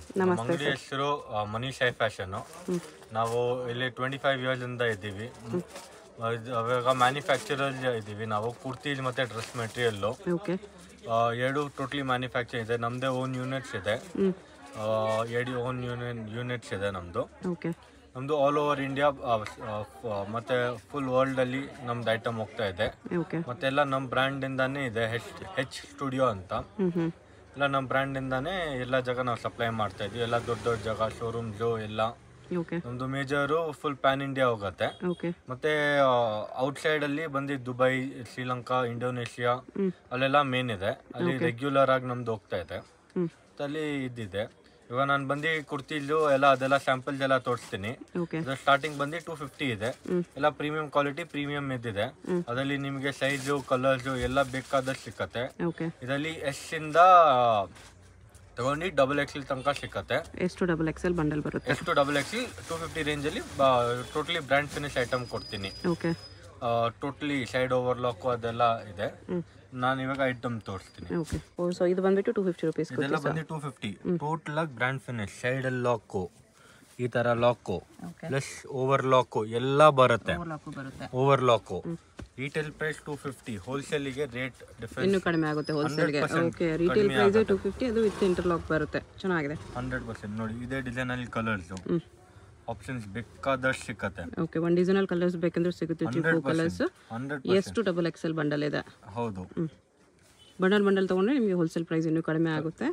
ನಮ್ಮ ಅಂಗಡಿ ಹೆಸರು ಮನೀಶ್ ಐ ಫ್ಯಾಷನ್ ನಾವು ಇಲ್ಲಿ ಟ್ವೆಂಟಿ ಫೈವ್ ಇಯರ್ಸ್ ಇಂದ ಇದ್ದೀವಿ ಇದು ಅವಾಗ ಮ್ಯಾನುಫ್ಯಾಕ್ಚರರ್ ಇದ್ದೀವಿ ನಾವು ಕುರ್ತಿ ಮತ್ತೆ ಡ್ರೆಸ್ ಮೆಟೀರಿಯಲ್ಲು ಓಕೆ ಎರಡು ಟೋಟ್ಲಿ ಮ್ಯಾನುಫ್ಯಾಕ್ಚರ್ ಇದೆ ನಮ್ಮದೇ ಓನ್ ಯೂನಿಟ್ಸ್ ಇದೆ ಹ್ಞೂ ಆ, ಎರಡು ಓನ್ ಯೂನಿಟ್ ಯೂನಿಟ್ಸ್ ಇದೆ ನಮ್ಮದು ಓಕೆ ನಮ್ಮದು ಆಲ್ ಓವರ್ ಇಂಡಿಯಾ ಮತ್ತೆ ಫುಲ್ ವರ್ಲ್ಡಲ್ಲಿ ನಮ್ದು ಐಟಮ್ ಹೋಗ್ತಾ ಇದೆ ಓಕೆ ಮತ್ತೆಲ್ಲ ನಮ್ಮ ಬ್ರ್ಯಾಂಡಿಂದಾನೇ ಇದೆ ಹೆಚ್ ಹೆಚ್ ಸ್ಟುಡಿಯೋ ಅಂತ ಹ್ಞೂ ಹ್ಞೂ ಎಲ್ಲ ನಮ್ಮ ಬ್ರ್ಯಾಂಡಿಂದಾನೇ ಎಲ್ಲ ಜಾಗ ನಾವು ಸಪ್ಲೈ ಮಾಡ್ತಾ ಇದ್ವಿ ಎಲ್ಲ ದೊಡ್ಡ ದೊಡ್ಡ ಜಾಗ ಶೋರೂಮ್ಸು ಎಲ್ಲ ಓಕೆ ನಮ್ಮದು ಮೇಜರು ಫುಲ್ ಪ್ಯಾನ್ ಇಂಡಿಯಾ ಹೋಗುತ್ತೆ ಓಕೆ ಮತ್ತೆ ಔಟ್ಸೈಡಲ್ಲಿ ಬಂದು ದುಬೈ ಶ್ರೀಲಂಕಾ ಇಂಡೋನೇಷಿಯಾ ಹ್ಮ್. ಅಲ್ಲೆಲ್ಲ ಮೇನ್ ಇದೆ ಅಲ್ಲಿ ರೆಗ್ಯುಲರ್ ಆಗಿ ನಮ್ದು ಹೋಗ್ತಾ ಇದೆ ಹ್ಞೂ ಮತ್ತೆ ಅಲ್ಲಿ ಇದ್ದಿದೆ ಇವಾಗ ನಾನು ಬಂದು ಕುರ್ತಿಲು ಎಲ್ಲ ಅದೆಲ್ಲ ಸ್ಯಾಂಪಲ್ಸ್ ಎಲ್ಲ ತೋರಿಸ್ತೀನಿ ಓಕೆ ಇದು ಸ್ಟಾರ್ಟಿಂಗ್ ಬಂದು ಟೂ ಫಿಫ್ಟಿ ಇದೆ ಹ್ಮ್. ಎಲ್ಲ ಪ್ರೀಮಿಯಂ ಕ್ವಾಲಿಟಿ ಪ್ರೀಮಿಯಂ ಇದ್ದಿದೆ ಅದರಲ್ಲಿ ನಿಮಗೆ ಸೈಜು ಕಲರ್ಸು ಎಲ್ಲ ಬೇಕಾದಷ್ಟು ಸಿಕ್ಕತ್ತೆ ಓಕೆ ಇದರಲ್ಲಿ ಎಸ್ ಇಂದ ತಗೊಂಡು ಡಬಲ್ ಎಕ್ಸ್ ತನಕ ಸಿಕ್ಕತ್ತೆ ಎಷ್ಟು ಡಬಲ್ ಎಕ್ಸೆಲ್ ಬಂಡಲ್ ಬರುತ್ತೆ ಎಷ್ಟು ಡಬಲ್ ಎಕ್ಸ್ ಟೂ ಫಿಫ್ಟಿ ರೇಂಜಲ್ಲಿ ಟೋಟಲಿ ಬ್ರ್ಯಾಂಡ್ ಫಿನಿಶ್ ಐಟಮ್ ಕೊಡ್ತೀನಿ okay totally side overlock ಅದೆಲ್ಲ ಇದೆ ಹ್ಞೂ ನಾನು ಇವಾಗ ಐಟಮ್ ತೋರಿಸ್ತೀನಿ ಓಕೆ ಓ ಸೊ ಇದು ಬಂದ್ಬಿಟ್ಟು ಟೂ ಫಿಫ್ಟಿ ರುಪೀಸ್ ಇದೆಲ್ಲ ಬಂದು ಟೂ ಫಿಫ್ಟಿ ಟೋಟಲ್ ಆಗಿ ಬ್ರ್ಯಾಂಡ್ ಫಿನಿಶ್ ಸೈಡಲ್ಲಿ ಲಾಕು ಈ ಥರ lock okay plus overlock ಎಲ್ಲ ಬರುತ್ತೆ ಲಾಕು ಬರುತ್ತೆ overlock retail price two fifty ಹೋಲ್ಸೇಲಿಗೆ ರೇಟ್ ಡಿಫ್ರೆನ್ಸ್ ಇನ್ನೂ ಕಡಿಮೆ ಆಗುತ್ತೆ ಹೋಲ್ಸೇಲ್ಗೆ 100% okay retail price two fifty ಅದು ವಿತ್ ಇಂಟರ್ಲಾಕ್ ಬರುತ್ತೆ ಚೆನ್ನಾಗಿದೆ ಹಂಡ್ರೆಡ್ ಪರ್ಸೆಂಟ್ ನೋಡಿ ಇದೇ ಡಿಸೈನಲ್ಲಿ ಕಲರ್ಸು ಹ್ಞೂ ಆಪ್ಷನ್ಸ್ ಬೇಕಾದಷ್ಟು ಸಿಕ್ಕತ್ತೆ ಓಕೆ ಒನ್ ಡಿಸೈನಲ್ ಕಲರ್ಸ್ ಬೇಕಂದ್ರೆ ಸಿಗುತ್ತೆ ತ್ರೀ ಫೋರ್ ಕಲರ್ಸ್ ಹಂಡ್ರೆಡ್ ಎಷ್ಟು ಡಬಲ್ ಎಕ್ಸೆಲ್ ಬಂಡಲ್ ಇದೆ ಹೌದು ಹ್ಞೂ ಬಂಡಲ್ ಬಂಡಲ್ ತೊಗೊಂಡ್ರೆ ನಿಮಗೆ ಹೋಲ್ಸೇಲ್ ಪ್ರೈಸ್ ಇನ್ನೂ ಕಡಿಮೆ ಆಗುತ್ತೆ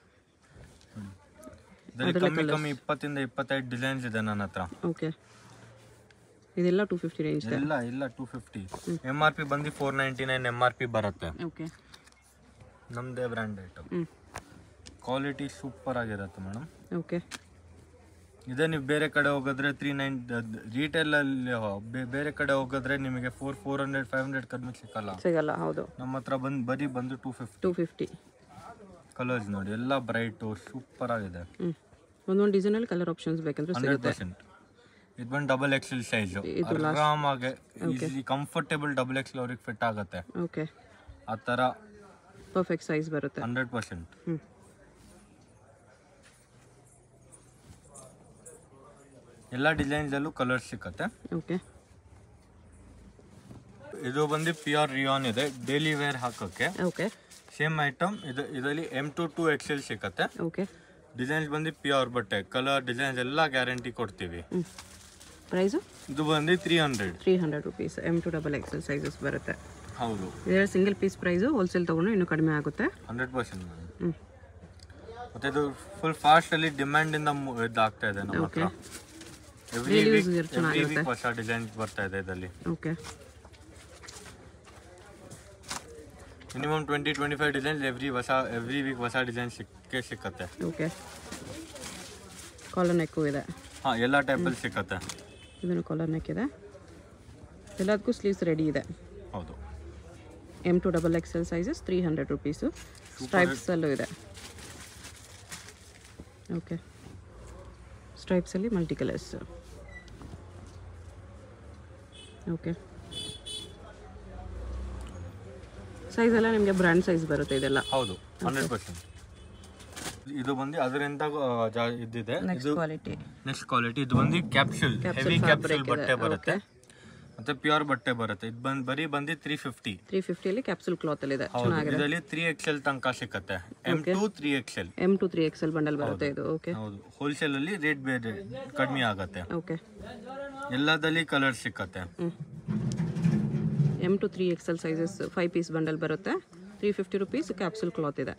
ಇದರಲ್ಲಿ ಕಮ್ಮಿ ಕಮ್ಮಿ ಇಪ್ಪತ್ತಿಂದ ಇಪ್ಪತ್ತೈದು ಡಿಸೈನ್ಸ್ ಇದೆ ನನ್ನ ಹತ್ರ ಓಕೆ ಇದೆಲ್ಲ ಟೂ ಫಿಫ್ಟಿ ರೇಂಜ್ ಇದೆ ಎಲ್ಲ ಇಲ್ಲ two fifty M R P ಬಂದು four ninety nine M R P ಬರುತ್ತೆ ಓಕೆ ನಮ್ಮದೇ ಬ್ರ್ಯಾಂಡ್ ಐಟಮ್ ಹ್ಞೂ ಕ್ವಾಲಿಟಿ ಸೂಪರ್ ಆಗಿರುತ್ತೆ ಮೇಡಮ್ ಓಕೆ ಇದೇ ನೀವು ಬೇರೆ ಕಡೆ ಹೋಗಿದ್ರೆ ತ್ರೀ ನೈನ್ ರಿಟೇಲಲ್ಲಿ ಬೇರೆ ಕಡೆ ಹೋಗಿದ್ರೆ ನಿಮಗೆ four four hundred five hundred ಕಡಿಮೆ ಸಿಕ್ಕಲ್ಲ ಸಿಗಲ್ಲ ಹೌದು ನಮ್ಮ ಹತ್ರ ಬಂದು ಬರೀ ಬಂದು two fifty two fifty colours ನೋಡಿ ಎಲ್ಲ ಬ್ರೈಟು ಸೂಪರ್ ಆಗಿದೆ ಹ್ಞೂ ಒಂದೊಂದು ಡಿಸೈನಲ್ಲಿ ಕಲರ್ ಆಪ್ಷನ್ಸ್ ಬೇಕಂದ್ರೆ ಹಂಡ್ರೆಡ್ ಸಿಗುತ್ತೆ ಪರ್ಸೆಂಟ್ ಇದು ಬಂದು ಡಬಲ್ ಎಕ್ಸೆಲ್ ಸೈಜು ಆರಾಮಾಗಿ ಈಸಿ ಕಂಫರ್ಟೇಬಲ್ ಡಬಲ್ ಎಕ್ಸೆಲ್ ಅವ್ರಿಗೆ ಫಿಟ್ ಆಗುತ್ತೆ ಓಕೆ ಆ ಥರ ಪರ್ಫೆಕ್ಟ್ ಸೈಜ್ ಬರುತ್ತೆ ಹಂಡ್ರೆಡ್ ಪರ್ಸೆಂಟ್ ಹ್ಞೂ ಎಲ್ಲ ಡಿಸೈನ್ಸಲ್ಲೂ ಕಲರ್ಸ್ ಸಿಕ್ಕತ್ತೆ ಓಕೆ ಇದು ಬಂದು ಪ್ಯೂರ್ ರಿಯಾನ್ ಇದೆ ಡೈಲಿ ವೇರ್ ಹಾಕೋಕ್ಕೆ ಓಕೆ ಸೇಮ್ ಐಟಮ್ ಇದು ಇದರಲ್ಲಿ ಎಮ್ ಟು ಟು ಎಕ್ಸೆಲ್ ಸಿಕ್ಕತ್ತೆ ಓಕೆ ಡಿಸೈನ್ಸ್ ಬಂದು ಪ್ಯೂರ್ ಬಟ್ಟೆ ಕಲರ್ ಡಿಸೈನ್ಸ್ ಎಲ್ಲ ಗ್ಯಾರಂಟಿ ಕೊಡ್ತೀವಿ ಹ್ಞೂ ಪ್ರೈಸು ಇದು ಬಂದು three hundred three hundred rupees M to double XL sizes ಬರುತ್ತೆ ಹೌದು ಇದರ ಸಿಂಗಲ್ ಪೀಸ್ ಪ್ರೈಸು ಹೋಲ್ಸೇಲ್ ತೊಗೊಂಡು ಇನ್ನೂ ಕಡಿಮೆ ಆಗುತ್ತೆ ಹಂಡ್ರೆಡ್ ಪರ್ಸೆಂಟ್ ಹ್ಞೂ ಮತ್ತೆ ಇದು ಫುಲ್ ಫಾಸ್ಟ್ ಅಲ್ಲಿ ಡಿಮ್ಯಾಂಡ್ ಇಂದ ಮು- ಇದಾಗ್ತಾ ಇದೆ ನಮ್ಮ ಹತ್ರ ಎವ್ರಿ Daily ವೀಕ್ use ಗೆ ಎವ್ರಿ ಚೆನ್ನಾಗಿರುತ್ತೆ. ವೀಕ್ ಹೊಸ ಡಿಸೈನ್ಸ್ ಬರ್ತಾ ಇದೆ ಇದರಲ್ಲಿ okay minimum twenty twenty five designs every ಹೊಸ ಎವ್ರಿ ವೀಕ್ ಹೊಸ ಡಿಸೈನ್ ಸಿಕ್ಕೇ ಸಿಕ್ಕತ್ತೆ ಓಕೆ ಕಾಲರ್ ನೆಕ್ಕು ಇದೆ ಹಾ ಎಲ್ಲ ಟೈಪಲ್ಲಿ ಸಿಕ್ಕತ್ತೆ ಇದನ್ನು ಕಾಲರ್ ನೆಕ್ ಇದೆ ಎಲ್ಲದಕ್ಕೂ ಸ್ಲೀವ್ಸ್ ರೆಡಿ ಇದೆ ಹೌದು M to double XL sizes three hundred rupees ಸ್ಟ್ರೈಪ್ಸಲ್ಲೂ ಇದೆ ಓಕೆ ಸ್ಟ್ರೈಪ್ಸಲ್ಲಿ ಮಲ್ಟಿ ಕಲರ್ಸ್ ಓಕೆ ಸೈಜ್ ಎಲ್ಲ ನಿಮಗೆ ಬ್ರ್ಯಾಂಡ್ ಸೈಜ್ ಬರುತ್ತೆ ಇದೆಲ್ಲ ಹೌದು ಹಂಡ್ರೆಡ್ ಪರ್ಸೆಂಟ್ ಇದು ಬಂದು ಅದರಿಂದ ಆ, ಜಾ- ಇದ್ದಿದೆ ನೆಕ್ಸ್ಟ್ ಇದು ಕ್ವಾಲಿಟಿ ನೆಕ್ಸ್ಟ್ ಕ್ವಾಲಿಟಿ ಇದು ಬಂದು ಕ್ಯಾಪ್ಸೂಲ್ ಹೆವಿ ಕ್ಯಾಪ್ಸೂಲ್ ಬಟ್ಟೆ ಬರುತ್ತೆ ಮತ್ತೆ ಪ್ಯೂರ್ ಬಟ್ಟೆ ಬರುತ್ತೆ ಇದು ಬಂದು ಬರೀ ಬಂದು ತ್ರೀ ಫಿಫ್ಟಿ ತ್ರೀ ಫಿಫ್ಟಿಯಲ್ಲಿ ಕ್ಯಾಪ್ಸೂಲ್ ಕ್ಲಾತಲ್ಲಿ ಇದೆ ಹೌದು ಇದರಲ್ಲಿ ತ್ರೀ ಎಕ್ಸೆಲ್ ತನಕ ಸಿಕ್ಕತ್ತೆ M to three XL M to three XL bundle ಬರುತ್ತೆ ಇದು ಓಕೆ ಹೌದು ಹೋಲ್ಸೇಲ್ ಅಲ್ಲಿ ರೇಟ್ ಬೇರೆ ಕಡಿಮೆ ಆಗತ್ತೆ ಓಕೆ ಎಲ್ಲದಲ್ಲಿ ಕಲರ್ ಸಿಕ್ಕತ್ತೆ M to three XL sizes five piece bundle ಬರುತ್ತೆ three fifty rupees capsule cloth ಇದೆ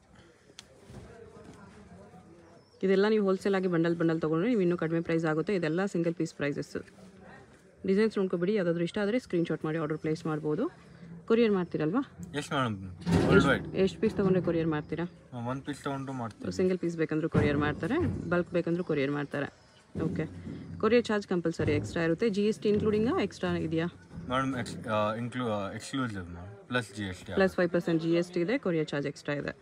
ಇದೆಲ್ಲ ನೀವು ಹೋಲ್ಸೇಲ್ ಆಗಿ ಬಂಡಲ್ ಬಂಡಲ್ ತೊಗೊಂಡ್ರೆ ನೀವು ಇನ್ನೂ ಕಡಿಮೆ ಪ್ರೈಸ್ ಆಗುತ್ತೆ ಇದೆಲ್ಲ ಸಿಂಗಲ್ ಪೀಸ್ ಪ್ರೈಸಸ್ ಡಿಸೈನ್ಸ್ ನೋಡ್ಕೊಬಿಡಿ ಯಾವುದಾದ್ರೂ ಇಷ್ಟ ಆದರೆ ಸ್ಕ್ರೀನ್ಶಾಟ್ ಮಾಡಿ ಆರ್ಡರ್ ಪ್ಲೇಸ್ ಮಾಡ್ಬೋದು ಕೊರಿಯರ್ ಮಾಡ್ತೀರಲ್ವಾ ಎಷ್ಟು ಮೇಡಮ್ ವರ್ಲ್ಡ್ ವೈಡ್ ಎಷ್ಟು ಪೀಸ್ ತೊಗೊಂಡ್ರೆ ಕೊರಿಯರ್ ಮಾಡ್ತೀರಾ ಒಂದು ಪೀಸ್ ತಗೊಂಡು ಮಾಡ್ತೀವಿ ಸಿಂಗಲ್ ಪೀಸ್ ಬೇಕಂದ್ರೂ ಕೊರಿಯರ್ ಮಾಡ್ತಾರೆ ಬಲ್ಕ್ ಬೇಕಂದ್ರೂ ಕೊರಿಯರ್ ಮಾಡ್ತಾರೆ okay courier charge compulsory extra ಇರುತ್ತೆ ಜಿ ಎಸ್ ಟಿ ಇನ್ಕ್ಲೂಡಿಂಗಾ ಎಕ್ಸ್ಟ್ರಾ ಇದೆಯಾ ಮೇಡಮ್ ಇನ್ಕ್ಲೂ exclusive ma'am plus G S T plus five percent G S T ಇದೆ ಕೊರಿಯರ್ ಚಾರ್ಜ್ ಎಕ್ಸ್ಟ್ರಾ ಇದೆ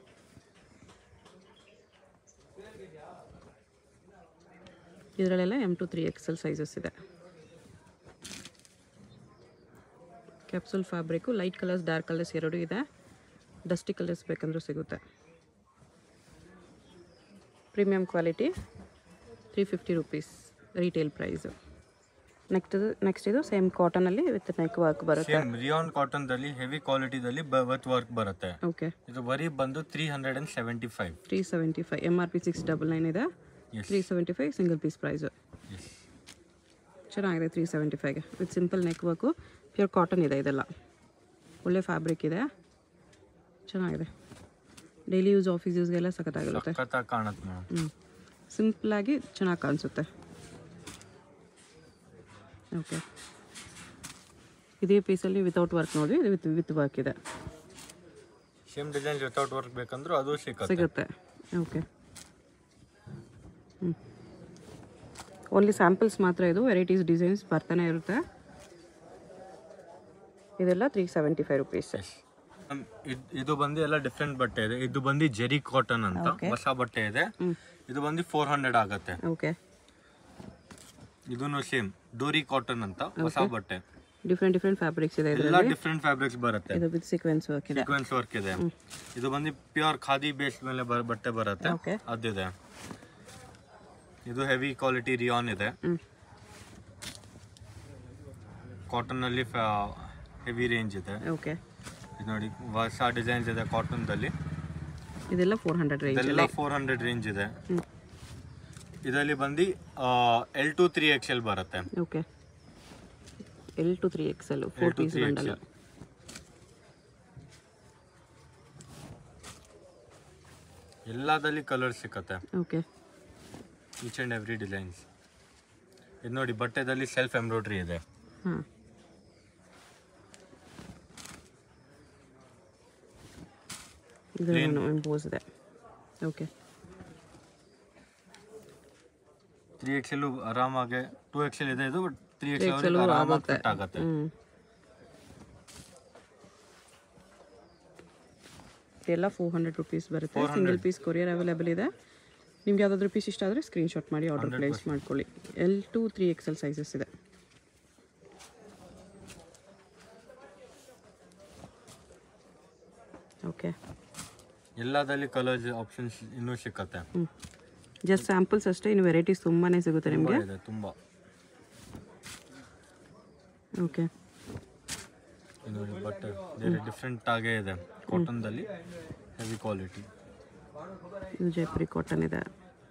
ಇದರಲ್ಲೆಲ್ಲ M to three XL sizes ಇದೆ capsule fabric light colours dark colours ಎರಡೂ ಇದೆ dusty colours ಬೇಕಂದ್ರೂ ಸಿಗುತ್ತೆ premium quality three fifty rupees retail price next next ಇದು same ಕಾಟನಲ್ಲಿ ವಿತ್ ನೆಕ್ ವರ್ಕ್ ಬರುತ್ತೆ ಸೇಮ್ ರಿಯಾನ್ ಕಾಟನ್ ದಲ್ಲಿ ಹೆವಿ ಕ್ವಾಲಿಟಿದಲ್ಲಿ ವಿತ್ ವರ್ಕ್ ಬರುತ್ತೆ ಓಕೆ ಇದು ಬರೀ ಬಂದು three hundred and seventy five three seventy five M R P six double nine ಇದೆ yes three seventy five single piece price yes ಚೆನ್ನಾಗಿದೆ three seventy ಫೈವ್ಗೆ with simple neck work pure cotton ಇದೆ ಇದೆಲ್ಲ ಒಳ್ಳೆ fabric ಇದೆ ಚೆನ್ನಾಗಿದೆ daily use office ಯೂಸ್ಗೆಲ್ಲ ಸಖತ್ತಾಗಿರುತ್ತೆ ಸಖತ್ತಾಗಿ ಕಾಣುತ್ತೆ ಮೇಡಮ್ ಹ್ಞೂ ಸಿಂಪಲಾಗಿ ಚೆನ್ನಾಗಿ ಕಾಣಿಸುತ್ತೆ ಓಕೆ ಇದೇ ಪೀಸಲ್ಲಿ ವಿತೌಟ್ ವರ್ಕ್ ನೋಡಿ ಇದು ವಿತ್ ವಿತ್ ವರ್ಕ್ ಇದೆ ಸೇಮ್ ಡಿಸೈನ್ ವಿತೌಟ್ ವರ್ಕ್ ಬೇಕಂದ್ರೂ ಅದು ಸಿಗುತ್ತೆ ಸಿಗುತ್ತೆ ಓಕೆ ಹ್ಞೂ ಓನ್ಲಿ ಸ್ಯಾಂಪಲ್ಸ್ ಮಾತ್ರ ಇದು ವೆರೈಟೀಸ್ ಡಿಸೈನ್ಸ್ ಬರ್ತಾನೆ ಇರುತ್ತೆ ಇದೆಲ್ಲ three seventy five rupees Yes. ನಮ್ ಇದ್- ಇದು ಬಂದು ಎಲ್ಲ ಡಿಫ್ರೆಂಟ್ ಬಟ್ಟೆ ಇದೆ ಇದು ಬಂದು ಜೆರಿ ಕಾಟನ್ ಅಂತ ಹೊಸ ಬಟ್ಟೆ ಇದೆ ಇದು ಬಂದು ಫೋರ್ ಹಂಡ್ರೆಡ್ ಆಗುತ್ತೆ ಓಕೆ ಇದನ್ನು ಸೇಮ್ ಡೋರಿ ಕಾಟನ್ ಅಂತ ಹೊಸ ಬಟ್ಟೆ ಡಿಫ್ರೆಂಟ್ ಡಿಫ್ರೆಂಟ್ ಫ್ಯಾಬ್ರಿಕ್ಸ್ ಇದೆ ಎಲ್ಲ ಇದರಲ್ಲಿ ಡಿಫ್ರೆಂಟ್ ಫ್ಯಾಬ್ರಿಕ್ಸ್ ಬರುತ್ತೆ ಇದು ವಿತ್ ಸೀಕ್ವೆನ್ಸ್ ವರ್ಕ್ ಇದೆ ಸೀಕ್ವೆನ್ಸ್ ವರ್ಕ್ ಇದೆ ಇದು ಬಂದು ಪ್ಯೂರ್ ಖಾದಿ ಬೇಸ್ ಮೇಲೆ ಬ- ಬಟ್ಟೆ ಬರುತ್ತೆ ಓಕೆ ಅದಿದೆ ಇದು ಹೆವಿ ಕ್ವಾಲಿಟಿ ರಿಯಾನ್ ಇದೆ ಹ್ಞೂ ಕಾಟನ್ ಅಲ್ಲಿ ಹೆವಿ ರೇಂಜ್ ಇದೆ ಓಕೆ ಇದು ನೋಡಿ ಹೊಸ ಡಿಸೈನ್ಸ್ ಇದೆ ಕಾಟನ್ ದಲ್ಲಿ ಇದೆಲ್ಲ ಫೋರ್ ಹಂಡ್ರೆಡ್ ರೇಂಜ್ ಇದೆಲ್ಲ ಫೋರ್ ಹಂಡ್ರೆಡ್ ರೇಂಜ್ ಇದೆ ಹ್ಞೂ ಇದರಲ್ಲಿ ಬಂದು L to three X L ಬರುತ್ತೆ okay L to three XL four to piece 3XL. Bundle ಎಲ್ಲದಲ್ಲಿ ಕಲರ್ ಸಿಕ್ಕತ್ತೆ okay each and every designs ಇದು ನೋಡಿ ಬಟ್ಟೆದಲ್ಲಿ ಸೆಲ್ಫ್ ಎಂಬ್ರಾಯ್ಡ್ರಿ ಇದೆ ಹಾಂ ಇದನ್ನು ಇಂಪೋಸ್ ಇದೆ ಓಕೆ ತ್ರೀ ಎಕ್ಸ್ ಎಲ್ ಆರಾಮಾಗಿ ಟೂ ಎಕ್ಸ್ ಎಲ್ ಇದೆ ಇದು ತ್ರೀ ಎಕ್ಸ್ ಎಲ್ XL ಆರಾಮಾಗಿ ಆಗುತ್ತೆ. ಫಿಟ್ ಆಗುತ್ತೆ ಹ್ಞೂ ಇದೆಲ್ಲ ಫೋರ್ ಹಂಡ್ರೆಡ್ ರುಪೀಸ್ ಬರುತ್ತೆ ಸಿಂಗಲ್ ಪೀಸ್ ಕೊರಿಯರ್ ಅವೈಲೇಬಲ್ ಇದೆ ನಿಮ್ಗೆ ಯಾವುದಾದ್ರೂ ಪೀಸ್ ಇಷ್ಟ ಆದರೆ ಸ್ಕ್ರೀನ್ಶಾಟ್ ಮಾಡಿ ಆರ್ಡರ್ ಪ್ಲೇಸ್ ಮಾಡ್ಕೊಳ್ಳಿ L to three XL sizes ಇದೆ ಓಕೆ ಎಲ್ಲದಲ್ಲಿ ಕಲರ್ಸ್ ಆಪ್ಷನ್ಸ್ ಇನ್ನೂ ಸಿಕ್ಕತ್ತೆ ಹ್ಞೂ ಜಸ್ಟ್ ಸ್ಯಾಂಪಲ್ಸ್ ಅಷ್ಟೇ ಇನ್ನು ವೆರೈಟೀಸ್ ತುಂಬಾ ಸಿಗುತ್ತೆ ನಿಮಗೆ ಇದೆ ತುಂಬ ಓಕೆ ಇದು ನೋಡಿ ಬಟ್ಟೆ ಬೇರೆ ಡಿಫ್ರೆಂಟ್ ಆಗೇ ಇದೆ ಕಾಟನ್ದಲ್ಲಿ ಹೆವಿ ಕ್ವಾಲಿಟಿ ಇದು ಜೈಪುರಿ ಕಾಟನ್ ಇದೆ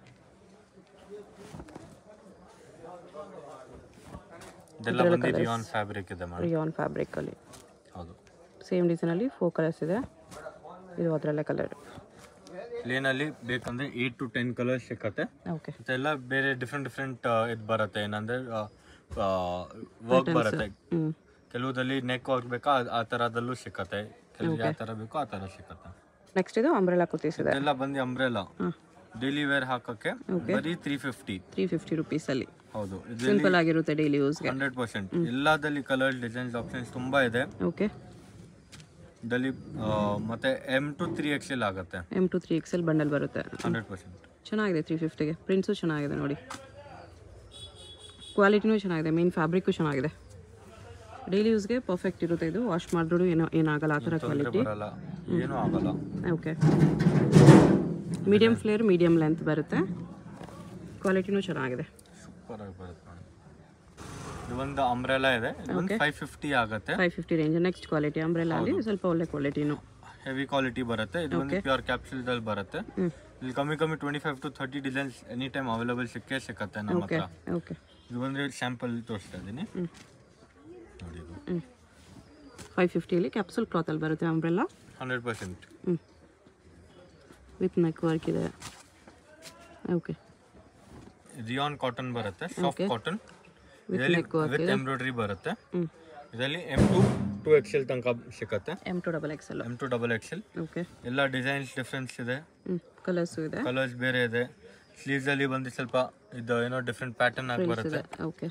ಇದೆಲ್ಲ ಬಂದು ರಿಯಾನ್ ಫ್ಯಾಬ್ರಿಕ್ ಇದೆ ಮೇಡಮ್ ರಿಯಾನ್ ಫ್ಯಾಬ್ರಿಕಲ್ಲಿ ಹೌದು ಸೇಮ್ ಡಿಸೈನಲ್ಲಿ ಫೋರ್ ಕಲರ್ಸ್ ಇದೆ ಇದು ಅದರಲ್ಲೇ ಕಲರ್ ಪ್ಲೇನಲ್ಲಿ ಬೇಕಂದ್ರೆ ಏಟ್ ಟು ಟೆನ್ ಕಲರ್ಸ್ ಸಿಕ್ಕತ್ತೆ ಓಕೆ ಮತ್ತೆಲ್ಲ ಬೇರೆ ಡಿಫ್ರೆಂಟ್ ಡಿಫ್ರೆಂಟ್ ಇದು ಬರುತ್ತೆ ಏನಂದ್ರೆ ವರ್ಕ್ ಬರುತ್ತೆ ಹ್ಞೂ ಕೆಲವುದಲ್ಲಿ ನೆಕ್ ವರ್ಕ್ ಬೇಕಾ ಆ- ಆ ಥರದಲ್ಲೂ ಸಿಕ್ಕತ್ತೆ ಕೆಲವು ಯಾವ ಥರ ಬೇಕೋ ಆ ಥರ ಸಿಕ್ಕತ್ತೆ ನೆಕ್ಸ್ಟ್ ಇದು ಅಂಬ್ರೆಲಾ ಕುರ್ತೀಸ್ ಇದೆ ಇದೆಲ್ಲ ಬಂದು ಅಂಬ್ರೆಲಾ ಹಾಂ ಡೈಲಿ ವೇರ್ ಹಾಕಕ್ಕೆ ಬರೀ ತ್ರೀ ಫಿಫ್ಟಿ ತ್ರೀ ಫಿಫ್ಟಿ ರುಪೀಸಲ್ಲಿ ಹೌದು ಇದರಲ್ಲಿ ಸಿಂಪಲ್ ಆಗಿರುತ್ತೆ ಡೈಲಿ ಯೂಸ್ಗೆ ಹಂಡ್ರೆಡ್ ಪರ್ಸೆಂಟ್ ಎಲ್ಲದಲ್ಲಿ ಕಲರ್ ಡಿಸೈನ್ಸ್ ಆಪ್ಷನ್ಸ್ ತುಂಬಾ ಇದೆ ಓಕೆ ಇದರಲ್ಲಿ ಆ, ಮತ್ತೆ M to three X L ಆಗುತ್ತೆ M to three XL bundle ಬರುತ್ತೆ ಹಂಡ್ರೆಡ್ ಪರ್ಸೆಂಟ್ ಚೆನ್ನಾಗಿದೆ ತ್ರೀ ಫಿಫ್ಟಿಗೆ ಪ್ರಿಂಟ್ಸು ಚೆನ್ನಾಗಿದೆ ನೋಡಿ ಕ್ವಾಲಿಟಿನೂ ಚೆನ್ನಾಗಿದೆ ಮೇನ್ ಫ್ಯಾಬ್ರಿಕ್ಕು ಚೆನ್ನಾಗಿದೆ ಡೈಲಿ ಯೂಸ್ಗೆ ಪರ್ಫೆಕ್ಟ್ ಇರುತ್ತೆ ಇದು ವಾಶ್ ಮಾಡಿದ್ರು ಏನೋ ಏನಾಗಲ್ಲ ಆ ಥರ ಕ್ವಾಲಿಟಿ ಬರಲ್ಲ ಏನೂ ಆಗಲ್ಲ okay medium flare medium length ಬರುತ್ತೆ ಕ್ವಾಲಿಟಿನೂ ಚೆನ್ನಾಗಿದೆ ಸೂಪರ್ ಆಗಿ ಬರುತ್ತೆ ಮೇಡಮ್ ಇದು ಒಂದು ಅಂಬ್ರೆಲಾ ಇದೆ ಇದು ಒಂದು ಫೈವ್ ಫಿಫ್ಟಿ ಆಗುತ್ತೆ five fifty range next quality umbrella ಅಲ್ಲಿ ಸ್ವಲ್ಪ ಒಳ್ಳೆ ಕ್ವಾಲಿಟಿನೂ ಹೆವಿ ಕ್ವಾಲಿಟಿ ಬರುತ್ತೆ ಇದು ಒಂದು ಪ್ಯೂರ್ ಕ್ಯಾಪ್ಸೂಲ್ದಲ್ಲಿ ಬರುತ್ತೆ ಹ್ಞೂ ಇಲ್ಲಿ ಕಮ್ಮಿ ಕಮ್ಮಿ twenty five to thirty designs any time available ಸಿಕ್ಕೇ ಸಿಕ್ಕತ್ತೆ ನಮ್ಮ ಹತ್ರ ಓಕೆ ಇದು ಬಂದ್ರೆ ಸ್ಯಾಂಪಲ್ ತೋರಿಸ್ತಾ ಇದ್ದೀನಿ ಹ್ಞೂ ನೋಡಿ ಇದು ಹ್ಞೂ ಫೈವ್ ಫಿಫ್ಟಿಯಲ್ಲಿ ಕ್ಯಾಪ್ಸೂಲ್ ಕ್ಲಾತಲ್ಲಿ ಬರುತ್ತೆ ಅಂಬ್ರೆಲ್ಲ ಹಂಡ್ರೆಡ್ ಪರ್ಸೆಂಟ್ ಹ್ಞೂ ವಿತ್ ನೆಕ್ ವರ್ಕ್ ಇದೆ ಓಕೆ ರಿಯಾನ್ ಕಾಟನ್ ಬರುತ್ತೆ ಸಾಫ್ಟ್ ಕಾಟನ್ With ಇದರಲ್ಲಿ neck work ವಿತ್ ಎಂಬ್ರಾಯ್ಡ್ರಿ ಬರುತ್ತೆ ಹ್ಞೂ ಇದರಲ್ಲಿ M to two X L ತನಕ ಸಿಕ್ಕತ್ತೆ M to double XL M to double X L okay ಎಲ್ಲ ಡಿಸೈನ್ಸ್ ಡಿಫ್ರೆನ್ಸ್ ಇದೆ ಹ್ಞೂ ಕಲರ್ಸು ಇದೆ ಕಲರ್ಸ್ ಬೇರೆ ಇದೆ ಸ್ಲೀವ್ಸ್ ಅಲ್ಲಿ ಬಂದು ಸ್ವಲ್ಪ ಇದು ಏನೋ ಡಿಫ್ರೆಂಟ್ ಪ್ಯಾಟರ್ನ್ ಆಗಿ ಬರುತ್ತೆ ಇದೆ ಓಕೆ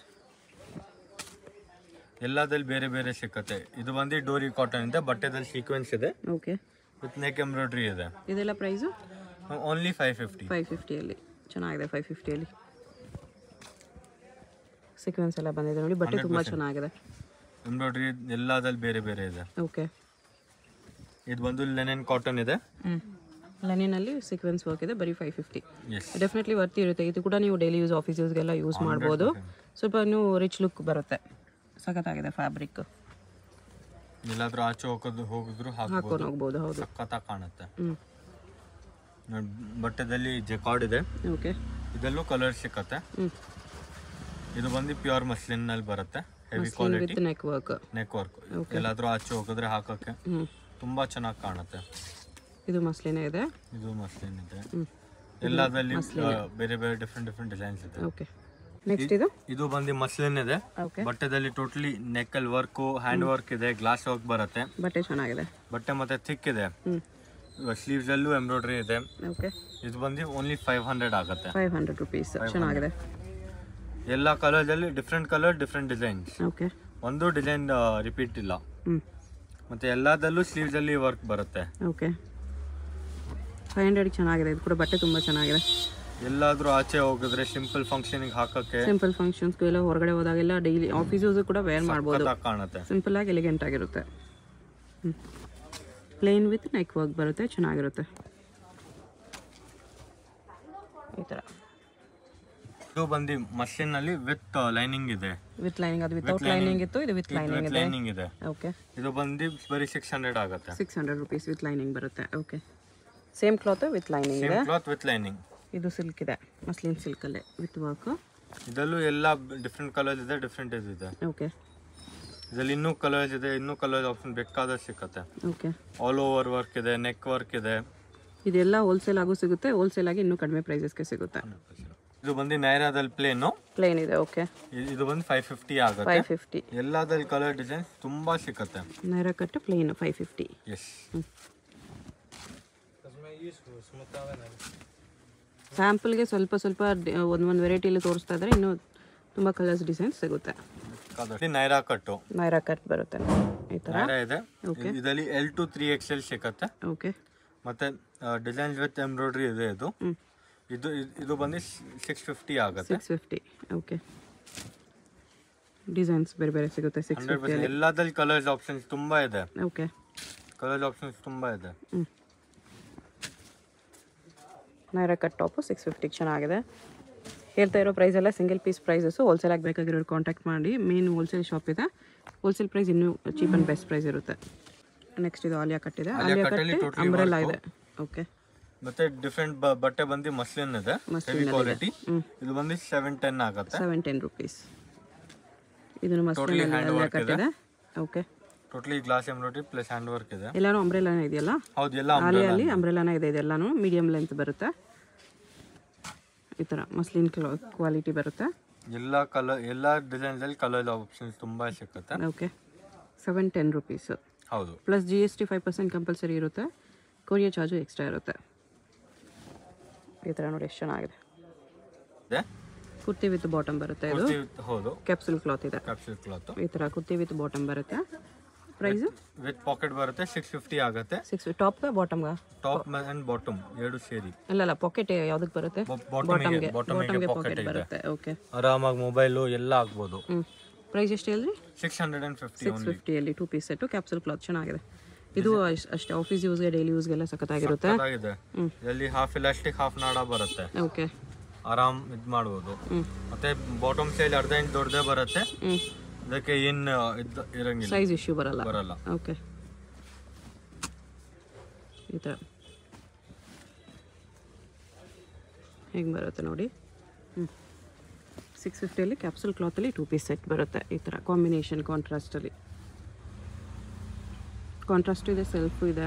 ಎಲ್ಲದಲ್ಲಿ ಬೇರೆ ಬೇರೆ ಸಿಕ್ಕತ್ತೆ ಇದು ಬಂದು ಡೋರಿ ಕಾಟನ್ ಇದೆ ಬಟ್ಟೆದಲ್ಲಿ ಸೀಕ್ವೆನ್ಸ್ ಇದೆ ಓಕೆ ವಿತ್ ನೆಕ್ ಎಂಬ್ರಾಯ್ಡ್ರಿ ಇದೆ ಇದೆಲ್ಲ price only five fifty five ಫಿಫ್ಟಿಯಲ್ಲಿ ಚೆನ್ನಾಗಿದೆ ಫೈವ್ ಫಿಫ್ಟಿಯಲ್ಲಿ ಸೀಕ್ವೆನ್ಸ್ ಎಲ್ಲ ಬಂದಿದೆ ನೋಡಿ ಬಟ್ಟೆ ತುಂಬ ಚೆನ್ನಾಗಿದೆ ಎಂಬ್ರಾಯ್ಡ್ರಿ ಎಲ್ಲದಲ್ಲಿ ಬೇರೆ ಬೇರೆ ಇದೆ ಓಕೆ ಇದು ಬಂದು ಲೆನೆನ್ ಕಾಟನ್ ಇದೆ ಹ್ಞೂ ಲನಿನಲ್ಲಿ ಸೀಕ್ವೆನ್ಸ್ ವರ್ಕ್ ಇದೆ ಬರೀ five fifty yes definitely worthy ಇರುತ್ತೆ ಇದು ಕೂಡ ನೀವು ಡೈಲಿ ಯೂಸ್ ಆಫೀಸ್ ಯೂಸ್ಗೆಲ್ಲ ಯೂಸ್ ಮಾಡ್ಬೋದು ಸ್ವಲ್ಪ ನೀವು ರಿಚ್ ಲುಕ್ ಬರುತ್ತೆ ಸಖತ್ತಾಗಿದೆ ಫ್ಯಾಬ್ರಿಕ್ ಎಲ್ಲಾದ್ರೂ ಆಚೆ ಹೋಗೋದು ಹೋಗಿದ್ರು ಹಾಕ್ಬೋದು ಹಾಕೊಂಡು ಹೋಗ್ಬೋದು ಹೌದು ಸಖತ್ತಾಗಿ ಕಾಣುತ್ತೆ ಹ್ಞೂ ನೋಡ್, ಬಟ್ಟೆದಲ್ಲಿ ಜೆಕಾರ್ಡ್ ಇದೆ ಓಕೆ ಇದರಲ್ಲೂ ಕಲರ್ ಸಿಕ್ಕತ್ತೆ ಹ್ಞೂ ಇದು ಬಂದು ಪ್ಯೂರ್ ಮಸ್ಲಿನ್ ನಲ್ಲಿ ಬರುತ್ತೆ heavy with quality neck work neck work ಎಲ್ಲಾದ್ರೂ ಆಚೆ ಹೋಗಿದ್ರೆ ಹಾಕಕ್ಕೆ ಹ್ಞೂ ತುಂಬಾ ಚೆನ್ನಾಗಿ ಕಾಣುತ್ತೆ ಇದು ಮಸ್ಲಿನೇ ಇದೆ ಇದು ಮಸ್ಲಿನ್ ಇದೆ ಹ್ಞೂ ಎಲ್ಲದಲ್ಲಿ ಆ, ಬೇರೆ ಬೇರೆ ಡಿಫ್ರೆಂಟ್ ಡಿಫ್ರೆಂಟ್ ಡಿಸೈನ್ಸ್ ಇದೆ ಓಕೆ ನೆಕ್ಸ್ಟ್ ಇದು ಇದು ಬಂದು ಮಸ್ಲಿನ್ ಇದೆ ಓಕೆ ಬಟ್ಟೆದಲ್ಲಿ ಟೋಟಲಿ ನೆಕ್ ಅಲ್ಲಿ ವರ್ಕ್ ಹ್ಯಾಂಡ್ ವರ್ಕ್ ಇದೆ ಗ್ಲಾಸ್ ವರ್ಕ್ ಬರುತ್ತೆ ಬಟ್ಟೆ ಚೆನ್ನಾಗಿದೆ ಬಟ್ಟೆ ಮತ್ತೆ ಥಿಕ್ ಇದೆ ಹ್ಞೂ ಸ್ಲೀವ್ಸ್ ಅಲ್ಲೂ ಎಂಬ್ರಾಯ್ಡ್ರಿ ಇದೆ ಓಕೆ ಇದು ಬಂದು ಓನ್ಲಿ ಫೈವ್ ಹಂಡ್ರೆಡ್ ಆಗುತ್ತೆ ಫೈವ್ ಹಂಡ್ರೆಡ್ ರುಪೀಸ್ ಚೆನ್ನಾಗಿದೆ ಎಲ್ಲ ಕಲರ್ದಲ್ಲಿ different colour different designs okay ಒಂದು ಡಿಸೈನ್ ರಿಪೀಟ್ ಇಲ್ಲ ಹ್ಞೂ ಮತ್ತೆ ಎಲ್ಲದಲ್ಲೂ ಸ್ಲೀವ್ಸ್ ಅಲ್ಲಿ ವರ್ಕ್ ಬರುತ್ತೆ ಓಕೆ ಫೈವ್ ಹಂಡ್ರೆಡ್ ಚೆನ್ನಾಗಿದೆ ಇದು ಕೂಡ ಬಟ್ಟೆ ತುಂಬ ಚೆನ್ನಾಗಿದೆ ಎಲ್ಲಾದ್ರೂ ಆಚೆ ಹೋಗಿದ್ರೆ ಸಿಂಪಲ್ ಫಂಕ್ಷನಿಗೆ ಹಾಕಕ್ಕೆ ಸಿಂಪಲ್ ಫಂಕ್ಷನ್ಸ್ಗೂ ಎಲ್ಲ ಹೊರಗಡೆ ಹೋದಾಗೆಲ್ಲ ಡೈಲಿ ಆಫೀಸ್ ಯೂಸ್ ಕೂಡ ವೇರ್ ಮಾಡ್ಬೋದು ಸಖತ್ತಾಗ್ ಕಾಣುತ್ತೆ ಸಿಂಪಲ್ ಆಗಿ ಎಲಿಗೆಂಟ್ ಆಗಿರುತ್ತೆ ಪ್ಲೇನ್ ವಿತ್ ನೆಕ್ ವರ್ಕ್ ಬರುತ್ತೆ ಚೆನ್ನಾಗಿರುತ್ತೆ ಈ ಥರ ಇದು ಬಂದು ಮಷಿನ್ ನಲ್ಲಿ ವಿತ್ ಲೈನಿಂಗ್ ಇದೆ ವಿತ್ ಲೈನಿಂಗ್ ಅದು ವಿತೌಟ್ ಲೈನಿಂಗ್ ಇತ್ತು ಇದು ವಿತ್ ಲೈನಿಂಗ್ ವಿತ್ ಇದೆ ಲೈನಿಂಗ್ ಇದೆ ಓಕೆ ಇದು ಬಂದು ಬರೀ ಸಿಕ್ಸ್ ಹಂಡ್ರೆಡ್ ಆಗುತ್ತೆ six hundred rupees with lining ಬರುತ್ತೆ okay same cloth with lining ಇದೆ ಸೇಮ್ ಕ್ಲಾತ್ ವಿತ್ ಲೈನಿಂಗ್ ಇದು ಸಿಲ್ಕ್ ಇದೆ ಮಸ್ಲಿನ್ ಸಿಲ್ಕಲ್ಲೇ ವಿತ್ ವರ್ಕ್ ಇದರಲ್ಲೂ ಎಲ್ಲ ಡಿಫ್ರೆಂಟ್ ಕಲರ್ಸ್ ಇದೆ ಡಿಫ್ರೆಂಟ್ ಇದೆ ಓಕೆ ಇದರಲ್ಲಿ ಇನ್ನೂ ಕಲರ್ಸ್ ಇದೆ ಇನ್ನೂ ಕಲರ್ ಆಪ್ಷನ್ ಬೇಕಾದಷ್ಟು ಸಿಕ್ಕತ್ತೆ ಓಕೆ ಆಲ್ ಓವರ್ ವರ್ಕ್ ಇದೆ ನೆಕ್ ವರ್ಕ್ ಇದೆ ಇದೆಲ್ಲ ಹೋಲ್ಸೇಲ್ ಆಗು ಸಿಗುತ್ತೆ ಹೋಲ್ಸೇಲ್ ಆಗಿ ಇನ್ನೂ ಕಡಿಮೆ ಪ್ರೈಸಸ್ಗೆ ಸಿಗುತ್ತೆ ಇದು ಬಂದು ನೈರಾದಲ್ಲಿ ಪ್ಲೇನು ಪ್ಲೇನ್ ಇದೆ ಓಕೆ ಇದು ಬಂದು ಫೈವ್ ಫಿಫ್ಟಿ ಆಗುತ್ತೆ ಫೈವ್ ಫಿಫ್ಟಿ ಎಲ್ಲದಲ್ಲಿ ಕಲರ್ ಡಿಸೈನ್ಸ್ ತುಂಬಾ ಸಿಕ್ಕತ್ತೆ Naira cut plain five fifty yes ಸ್ಯಾಂಪಲ್ಗೆ ಸ್ವಲ್ಪ ಸ್ವಲ್ಪ ಒಂದು ಒಂದು ವೆರೈಟಿಲಿ ತೋರಿಸ್ತಾ ಇದ್ದಾರೆ ಇನ್ನೂ ತುಂಬ ಕಲರ್ಸ್ ಡಿಸೈನ್ಸ್ ಸಿಗುತ್ತೆ ನೈರಾ ಕಟ್ಟು ನೈರಾ ಕಟ್ ಬರುತ್ತೆ ಈ ಥರ ನೈರಾ ಇದೆ ಇದರಲ್ಲಿ L to three X L ಸಿಕ್ಕತ್ತೆ ಓಕೆ ಮತ್ತೆ ಡಿಸೈನ್ಸ್ ವಿತ್ ಎಂಬ್ರಾಯ್ಡ್ರಿ ಇದೆ ಇದು ಹ್ಞೂ ಇದು ಇದು ಬಂದು ಸಿಕ್ಸ್ ಫಿಫ್ಟಿ ಆಗುತ್ತೆ ಸಿಕ್ಸ್ ಫಿಫ್ಟಿ ಓಕೆ ಡಿಸೈನ್ಸ್ ಬೇರೆ ಬೇರೆ ಸಿಗುತ್ತೆ ಸಿಕ್ಸ್ ಹಂಡ್ರೆಡ್ ಪರ್ಸೆಂಟ್ ಎಲ್ಲದಲ್ಲಿ ಕಲರ್ಸ್ ಆಪ್ಷನ್ಸ್ ತುಂಬಾ ಇದೆ ಓಕೆ ಕಲರ್ಸ್ ಆಪ್ಷನ್ಸ್ ತುಂಬಾ ಇದೆ ಹ್ಞೂ ನೈರಾ ಕಟ್ ಟಾಪು ಸಿಕ್ಸ್ ಫಿಫ್ಟಿಗೆ ಚೆನ್ನಾಗಿದೆ ಹೇಳ್ತಾ ಇರೋ ಪ್ರೈಸ್ ಎಲ್ಲ ಸಿಂಗಲ್ ಪೀಸ್ ಪ್ರೈಸಸ್ಸು ಹೋಲ್ಸೇಲ್ ಆಗಿ ಬೇಕಾಗಿರೋರು ಕಾಂಟ್ಯಾಕ್ಟ್ ಮಾಡಿ ಮೇನ್ ಹೋಲ್ಸೇಲ್ ಶಾಪ್ ಇದೆ ಹೋಲ್ಸೇಲ್ ಪ್ರೈಸ್ ಇನ್ನೂ ಚೀಪ್ ಆ್ಯಂಡ್ ಬೆಸ್ಟ್ ಪ್ರೈಸ್ ಇರುತ್ತೆ ನೆಕ್ಸ್ಟ್ ಇದು ಆಲಿಯಾ ಕಟ್ ಇದೆ ಆಲಿಯಾ cut ಅಲ್ಲಿ ಕಟ್ totally ಅಂಬ್ರೆಲಾ work. ಇದೆ ಓಕೆ ಮತ್ತೆ ಡಿಫ್ರೆಂಟ್ ಬಟ್ಟೆ ಬಂದು ಮಸ್ಲಿನ್ ಇದೆ ಹೆವಿ ಕ್ವಾಲಿಟಿ ಇದು ಬಂದು ಸೆವೆನ್ ಟೆನ್ ಆಗುತ್ತೆ ಸೆವೆನ್ ಟೆನ್ ರುಪೀಸ್ ಇದನ್ನು ಮಸ್ಲಿನ್ ಆಲಿಯಾ ಕಟ್ ಇದೆ okay totally glass embroidery plus hand work ಇದೆ ಎಲ್ಲಾನು ಅಂಬ್ರೆಲಾನೇ ಇದೆಯಲ್ಲ ಹೌದು ಎಲ್ಲ ಆಲಿಯಲ್ಲಿ ಅಂಬ್ರೆಲಾನೇ ಇದೆ ಇದೆಲ್ಲಾನು ಮೀಡಿಯಂ ಲೆಂತ್ ಬರುತ್ತೆ ಈ ಥರ ಮಸ್ಲಿನ್ ಕ್ವಾಲಿಟಿ ಬರುತ್ತೆ ಎಲ್ಲ ಕಲರ್ ಎಲ್ಲ ಡಿಸೈನ್ಸ್ ಅಲ್ಲಿ ಕಲರ್ ಆಪ್ಷನ್ಸ್ ತುಂಬಾ ಸಿಕ್ಕತ್ತೆ ಓಕೆ ಸೆವೆನ್ ಟೆನ್ ರುಪೀಸ್ ಹೌದು plus G S T five percent compulsory ಇರುತ್ತೆ ಕೊರಿಯರ್ ಚಾರ್ಜು ಎಕ್ಸ್ಟ್ರಾ ಇರುತ್ತೆ ಈ ಥರ ನೋಡಿ ಎಷ್ಟು ಚೆನ್ನಾಗಿದೆ ಇದೆ ಕುರ್ತಿ ವಿತ್ ಬಾಟಮ್ ಬರುತ್ತೆ ಇದು ಕುರ್ತಿ with- ಹೌದು ಕ್ಯಾಪ್ಸುಲ್ ಕ್ಲಾತ್ ಇದೆ ಕ್ಯಾಪ್ಸೂಲ್ ಕ್ಲಾತ್ ಈ ಥರ ಕುರ್ತಿ ವಿತ್ ಬಾಟಮ್ ಬರುತ್ತೆ ಪ್ರೈಸು ವಿತ್ ಪಾಕೆಟ್ ಬರುತ್ತೆ ಸಿಕ್ಸ್ ಫಿಫ್ಟಿ ಆಗುತ್ತೆ ಸಿಕ್ಸ್ ಟಾಪ್ಗೆ ಬಾಟಮ್ಗೆ ಟಾಪ್ ಅಂಡ್ ಬಾಟಮ್ ಎರಡು ಸೇರಿ ಅಲ್ಲಲ್ಲ ಪಾಕೆಟ್ ಯಾವುದಕ್ಕೆ ಬರುತ್ತೆ ಬಾಟಮಿಗೆ ಬಾಟಮ್ಗೆ ಬಾಟಮಿಗೆ ಪಾಕೆಟ್ ಪಾಕೆಟ್ ಇದೆ ಬರುತ್ತೆ ಓಕೆ ಆರಾಮಾಗಿ ಮೊಬೈಲು ಎಲ್ಲ ಆಗ್ಬೋದು ಹ್ಞೂ ಪ್ರೈಸ್ ಎಷ್ಟು ಹೇಳಿದ್ರಿ six hundred and fifty six ಫಿಫ್ಟಿಯಲ್ಲಿ two piece set capsule cloth ಚೆನ್ನಾಗಿದೆ ಇದು ಅಷ್ಟ್- ಅಷ್ಟೇ ಆಫೀಸ್ ಯೂಸ್ಗೆ ಡೈಲಿ ಯೂಸ್ಗೆಲ್ಲ ಸಖತ್ತಾಗಿರುತ್ತೆ ಇದೆ ಇದರಲ್ಲಿ ಹಾಫ್ ಇಲಾಸ್ಟಿಕ್ ಹಾಫ್ ನಾಡ ಬರುತ್ತೆ ಓಕೆ ಆರಾಮ್ ಇದು ಮಾಡ್ಬೋದು ಹ್ಞೂ ಮತ್ತೆ ಬಾಟಮ್ ಸೈಡ್ ಅರ್ಧ ಇಂಚ್ ದೊಡ್ಡದೇ ಬರುತ್ತೆ ಹ್ಞೂ ಇದಕ್ಕೆ ಏನ್ ಇದ್ ಇರಂಗಿಲ್ಲ ಸೈಜ್ ಇಶ್ಯೂ ಬರಲ್ಲ ಬರಲ್ಲ ಓಕೆ ಈ ಥರ ಹೆಂಗೆ ಬರುತ್ತೆ ನೋಡಿ ಹ್ಞೂ ಸಿಕ್ಸ್ ಫಿಫ್ಟಿಯಲ್ಲಿ ಕ್ಯಾಪ್ಸುಲ್ ಕ್ಲಾತಲ್ಲಿ ಟೂ ಪೀಸ್ ಸೆಟ್ ಬರುತ್ತೆ ಈ ಥರ ಕಾಂಬಿನೇಷನ್ ಕಾಂಟ್ರಾಸ್ಟಲ್ಲಿ ಕಾಂಟ್ರಾಸ್ಟ್ ಇದೆ ಸೆಲ್ಫು ಇದೆ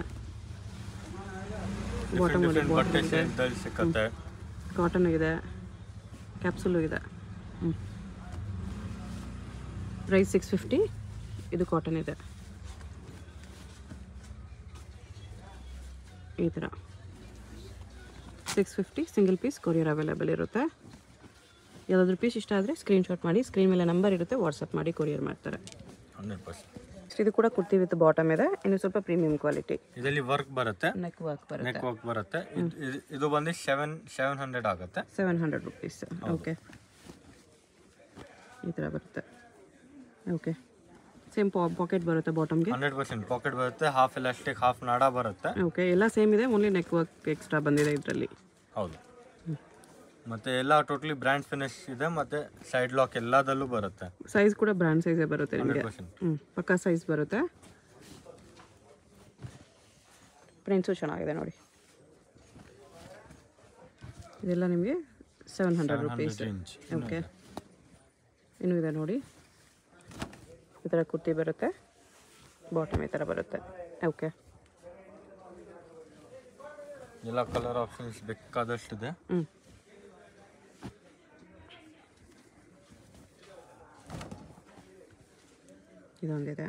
ಬಾಟಮ್ ಡಿಫ್ರೆಂಟ್ ಬಟ್ಟೆ ಶೇಪ್ದಲ್ಲಿ ಸಿಕ್ಕತ್ತೆ ಕಾಟನ್ ಇದೆ ಕ್ಯಾಪ್ಸುಲು ಇದೆ ಹ್ಞೂ ಪ್ರೈಸ್ ಸಿಕ್ಸ್ ಫಿಫ್ಟಿ ಇದು ಕಾಟನ್ ಇದೆ ಈ ಥರ six fifty single piece courier available ಇರುತ್ತೆ ಯಾವುದಾದ್ರೂ ಪೀಸ್ ಇಷ್ಟ ಆದರೆ ಸ್ಕ್ರೀನ್ಶಾಟ್ ಮಾಡಿ ಸ್ಕ್ರೀನ್ ಮೇಲೆ ನಂಬರ್ ಇರುತ್ತೆ ವಾಟ್ಸಪ್ ಮಾಡಿ ಕೊರಿಯರ್ ಮಾಡ್ತಾರೆ ಹಂಡ್ರೆಡ್ ಪರ್ಸೆಂಟ್ So, ಇದು ಕೂಡ ಕುರ್ತಿ ವಿತ್ ಬಾಟಮ್ ಇದೆ ಇನ್ನು ಸ್ವಲ್ಪ ಪ್ರೀಮಿಯಂ ಕ್ವಾಲಿಟಿ ಇದರಲ್ಲಿ ವರ್ಕ್ ಬರುತ್ತೆ ನೆಕ್ ವರ್ಕ್ ಬರುತ್ತೆ ನೆಕ್ ವರ್ಕ್ ಬರುತ್ತೆ ಇದ್- ಇದ್- ಇದು ಬಂದು ಸೆವೆನ್ ಸೆವೆನ್ ಹಂಡ್ರೆಡ್ ಆಗುತ್ತೆ ಸೆವೆನ್ ಹಂಡ್ರೆಡ್ ರುಪೀಸ್ ಓಕೆ ಈ ಥರ ಬರುತ್ತೆ ಓಕೆ ಸೇಮ್ ಪಾಕೆಟ್ ಬರುತ್ತೆ ಬಾಟಮ್ಗೆ ಹಂಡ್ರೆಡ್ ಪರ್ಸೆಂಟ್ ಪಾಕೆಟ್ ಬರುತ್ತೆ ಹಾಫ್ ಎಲಾಸ್ಟಿಕ್ ಹಾಫ್ ನಾಡ ಬರುತ್ತೆ ಓಕೆ ಎಲ್ಲ ಸೇಮ್ ಇದೆ ಓನ್ಲಿ ನೆಕ್ ವರ್ಕ್ ಎಕ್ಸ್ಟ್ರಾ ಬಂದಿದೆ ಇದರಲ್ಲಿ ಹೌದು ಮತ್ತೆ ಎಲ್ಲ ಟೋಟಲಿ ಬ್ರ್ಯಾಂಡ್ ಫಿನಿಶ್ ಇದೆ ಮತ್ತೆ ಸೈಡ್ ಲಾಕ್ ಎಲ್ಲದಲ್ಲೂ ಬರುತ್ತೆ ಸೈಜ್ ಕೂಡ ಬ್ರ್ಯಾಂಡ್ ಸೈಜೇ ಬರುತ್ತೆ ನಿಮಗೆ ಹಂಡ್ರೆಡ್ ಪರ್ಸೆಂಟ್ ಹ್ಞೂ ಪಕ್ಕಾ ಸೈಜ್ ಬರುತ್ತೆ ಪ್ರಿಂಟ್ಸು ಚೆನ್ನಾಗಿದೆ ನೋಡಿ ಇದೆಲ್ಲ ನಿಮಗೆ seven hundred rupees range okay ಇನ್ನೂ ಇದೆ ನೋಡಿ ಈ ಥರ ಕುರ್ತಿ ಬರುತ್ತೆ ಬಾಟಮ್ ಈ ಥರ ಬರುತ್ತೆ ಓಕೆ ಎಲ್ಲ ಕಲರ್ ಆಪ್ಷನ್ಸ್ ಬೇಕಾದಷ್ಟಿದೆ ಹ್ಞೂ ಇದೊಂದಿದೆ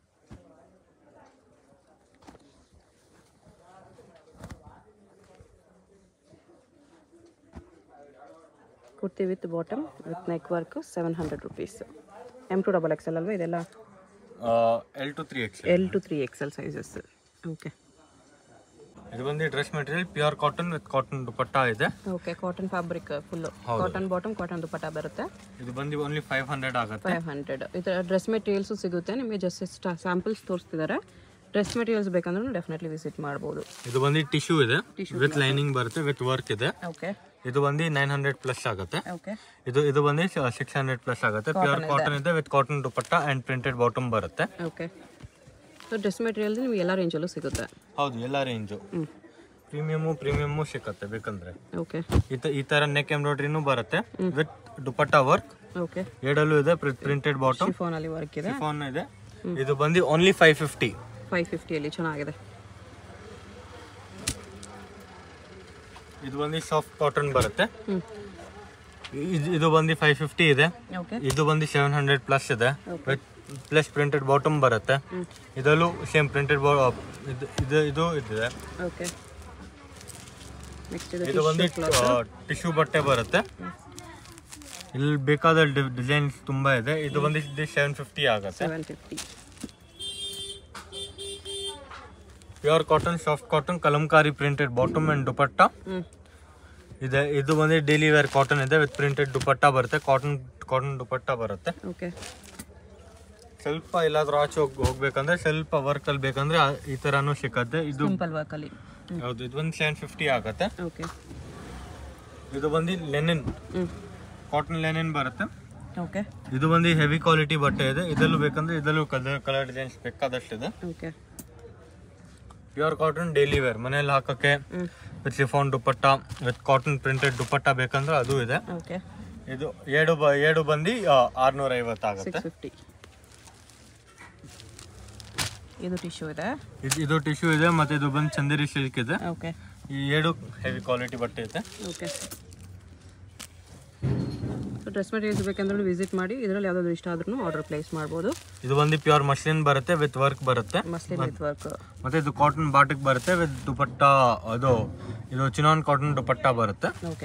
kurti with bottom with neck work seven hundred rupees M to double XL ಅಲ್ವಾ ಇದೆಲ್ಲ L to three X L to three XL sizes okay ಇದು ಬಂದು dress material pure cotton with cotton dupatta ಇದೆ okay cotton fabric full cotton bottom cotton dupatta ಬರುತ್ತೆ ಇದು ಬಂದು only five hundred ಆಗುತ್ತೆ five hundred ಈ ಥರ ಡ್ರೆಸ್ ಮೆಟೀರಿಯಲ್ಸು ಸಿಗುತ್ತೆ ನಿಮಗೆ ಜಸ್ಟ್ ಸ್ಯಾಂಪಲ್ಸ್ ತೋರಿಸ್ತಿದ್ದಾರೆ ಡ್ರೆಸ್ ಮೆಟೀರಿಯಲ್ಸ್ ಬೇಕಂದ್ರೂ ಡೆಫಿನೆಟ್ಲಿ ವಿಸಿಟ್ ಮಾಡ್ಬೋದು ಇದು ಬಂದು ಟಿಶ್ಯೂ ಇದೆ ವಿತ್ ಲೈನಿಂಗ್ ಬರುತ್ತೆ ವಿತ್ ವರ್ಕ್ ಇದೆ ಓಕೆ ಇದು ಬಂದು ನೈನ್ ಹಂಡ್ರೆಡ್ ಪ್ಲಸ್ ಆಗುತ್ತೆ ಓಕೆ ಇದು ಇದು ಬಂದು ಸಿಕ್ಸ್ ಹಂಡ್ರೆಡ್ ಪ್ಲಸ್ ಆಗುತ್ತೆ ಪ್ಯೂರ್ ಕಾಟನ್ ಇದೆ with cotton dupatta and printed bottom ಬರುತ್ತೆ ಓಕೆ ಸೊ ಡ್ರೆಸ್ ಮೆಟೀರಿಯಲ್ ನಿಮಗೆ ಎಲ್ಲ ರೇಂಜಲ್ಲೂ ಸಿಗುತ್ತೆ ಹೌದು ಎಲ್ಲ ರೇಂಜು ಹ್ಞೂ ಪ್ರೀಮಿಯಮು ಪ್ರೀಮಿಯಮು ಸಿಕ್ಕತ್ತೆ ಬೇಕಂದ್ರೆ ಓಕೆ ಈ ತ- ಈ ತರ ನೆಕ್ ಎಂಬ್ರಾಯ್ಡ್ರಿನೂ ಬರುತ್ತೆ ವಿತ್ ದುಪಟ್ಟ ವರ್ಕ್ ಓಕೆ ಎರಡಲ್ಲೂ ಇದೆ ಪ್ರಿಂಟೆಡ್ ಬಾಟಮ್ ಫೋನಲ್ಲಿ ವರ್ಕ್ ಇದೆ ಫೋನ್ ಇದೆ ಇದು ಬಂದು ಓನ್ಲಿ ಫೈವ್ ಫಿಫ್ಟಿ ಫೈವ್ ಫಿಫ್ಟಿಯಲ್ಲಿ ಚೆನ್ನಾಗಿದೆ ಇದು ಬಂದು ಸಾಫ್ಟ್ ಕಾಟನ್ ಬರುತ್ತೆ ಹ್ಞೂ ಇದು ಇದು ಬಂದು ಫೈವ್ ಫಿಫ್ಟಿ ಇದೆ ಓಕೆ ಇದು ಬಂದು ಸೆವೆನ್ ಹಂಡ್ರೆಡ್ ಪ್ಲಸ್ ಇದೆ ವಿತ್ ಪ್ಲಸ್ ಪ್ರಿಂಟೆಡ್ ಬಾಟಮ್ ಬರುತ್ತೆ ಇದರಲ್ಲೂ ಸೇಮ್ ಪ್ರಿಂಟೆಡ್ ಇದು ಇದು ಇದು ಇದೆ ಓಕೆ ನೆಕ್ಸ್ಟ್ ಇದು ಇದು ಬಂದು ಟಿಶ್ಯೂ ಬಟ್ಟೆ ಬರುತ್ತೆ ಇಲ್ಲಿ ಬೇಕಾದ ಡಿಸೈನ್ಸ್ ತುಂಬಾ ಇದೆ ಇದು ಬಂದು ಸೆವೆನ್ ಫಿಫ್ಟಿ ಆಗುತ್ತೆ seven fifty pure cotton soft cotton kalamkari printed bottom and dupatta ಹ್ಞೂ ಇದೆ ಇದು ಬಂದು ಡೈಲಿ ವೇರ್ ಕಾಟನ್ ಇದೆ ವಿತ್ ಪ್ರಿಂಟೆಡ್ ದುಪಟ್ಟ ಬರುತ್ತೆ ಕಾಟನ್ ಕಾಟನ್ ದುಪಟ್ಟ ಬರುತ್ತೆ ಓಕೆ ಸ್ವಲ್ಪ ಎಲ್ಲಾದ್ರೂ ಆಚೆ ಹೋಗ್ ಹೋಗ್ಬೇಕಂದ್ರೆ ಸ್ವಲ್ಪ ವರ್ಕ್ ಅಲ್ಲಿ ಬೇಕಂದ್ರೆ ಆ- ಈ ತರಾನು ಸಿಕ್ಕತ್ತೆ ಇದು ಸಿಂಪಲ್ ವರ್ಕಲ್ಲಿ ಹೌದು ಇದು ಒಂದು ಸೆವೆನ್ ಫಿಫ್ಟಿ ಆಗುತ್ತೆ ಓಕೆ ಇದು ಬಂದು ಲೆನಿನ್ ಹ್ಞೂ ಕಾಟನ್ ಲೆನಿನ್ ಬರುತ್ತೆ ಓಕೆ ಇದು ಬಂದು ಹೆವಿ ಕ್ವಾಲಿಟಿ ಬಟ್ಟೆ ಇದೆ ಇದರಲ್ಲೂ ಬೇಕಂದ್ರೆ ಇದರಲ್ಲೂ ಕಲರ್ ಕಲರ್ ಡಿಸೈನ್ಸ್ ಬೇಕಾದಷ್ಟಿದೆ okay pure cotton daily wear ಮನೇಲಿ ಹಾಕಕ್ಕೆ ಹ್ಞೂ with chiffon dupatta with cotton printed dupatta ಬೇಕಂದ್ರೆ ಅದು ಇದೆ ಓಕೆ ಇದು ಏಳು ಬ ಏಳು ಬಂದು ಆರ್ನೂರ ಐವತ್ತು ಆಗುತ್ತೆ ಸಿಕ್ಸ್ ಫಿಫ್ಟಿ ಇದು ಟಿಶ್ಯೂ ಇದೆ ಇದು ಇದು ಟಿಶ್ಯೂ ಇದೆ ಮತ್ತೆ ಇದು ಬಂದು ಚಂದೇರಿ ಸಿಲ್ಕ್ ಇದೆ ಓಕೆ ಈ ಏಳು ಹೆವಿ ಕ್ವಾಲಿಟಿ ಬಟ್ಟೆ ಇದೆ ಓಕೆ ಸೊ ಡ್ರೆಸ್ ಮೆಟೀರಿಯಲ್ಸ್ ಬೇಕಂದ್ರೆ ವಿಸಿಟ್ ಮಾಡಿ ಇದರಲ್ಲಿ ಯಾವುದಾದ್ರು ಇಷ್ಟ ಆದ್ರೂ ಆರ್ಡರ್ ಪ್ಲೇಸ್ ಮಾಡ್ಬೋದು ಇದು ಬಂದು ಪ್ಯೂರ್ ಮಶ್ಲಿನ್ ಬರುತ್ತೆ ವಿತ್ ವರ್ಕ್ ಬರುತ್ತೆ ಮಸ್ಲಿನ್ ವಿತ್ ವರ್ಕ್ ಮತ್ತೆ ಇದು ಕಾಟನ್ ಬಾಟಿಕ್ ಬರುತ್ತೆ ವಿತ್ ದುಪಟ್ಟ ಅದು ಇದು ಚಿನಾನ್ ಕಾಟನ್ ದುಪಟ್ಟ ಬರುತ್ತೆ ಓಕೆ